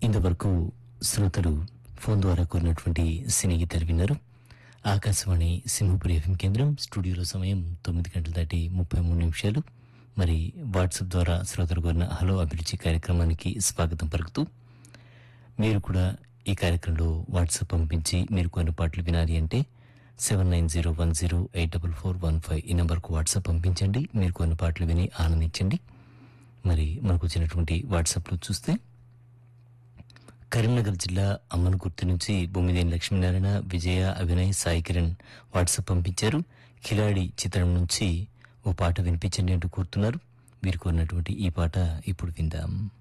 ఇంతవరకు శ్రోతలు ఫోన్ ద్వారా కోరినటువంటి సినీ గీతాలు విన్నారు ఆకాశవాణి సింహపురి ఎఫ్ఎం కేంద్రం స్టూడియోలో సమయం తొమ్మిది గంటల దాటి ముప్పై మూడు నిమిషాలు మరి వాట్సాప్ ద్వారా శ్రోతలు కోరిన హలో అభిరుచి కార్యక్రమానికి స్వాగతం పలుకుతూ మీరు కూడా ఈ కార్యక్రమంలో వాట్సాప్ పంపించి మీరు కొన్ని పాటలు వినాలి అంటే seven nine zero one zero eight double four one five ఈ నెంబర్కు వాట్సాప్ పంపించండి మీరు కొన్ని పాటలు విని ఆనందించండి మరి మనకు వచ్చినటువంటి వాట్సాప్లో చూస్తే కరీంనగర్ జిల్లా అమ్మనగుర్తు నుంచి బొమ్మిదేని లక్ష్మీనారాయణ విజయ అభినయ్ సాయి కిరణ్ వాట్సాప్ పంపించారు కిలాడి చిత్రం నుంచి ఓ పాట వినిపించండి అంటూ కోరుతున్నారు వీరు కోరినటువంటి ఈ పాట ఇప్పుడు విందాం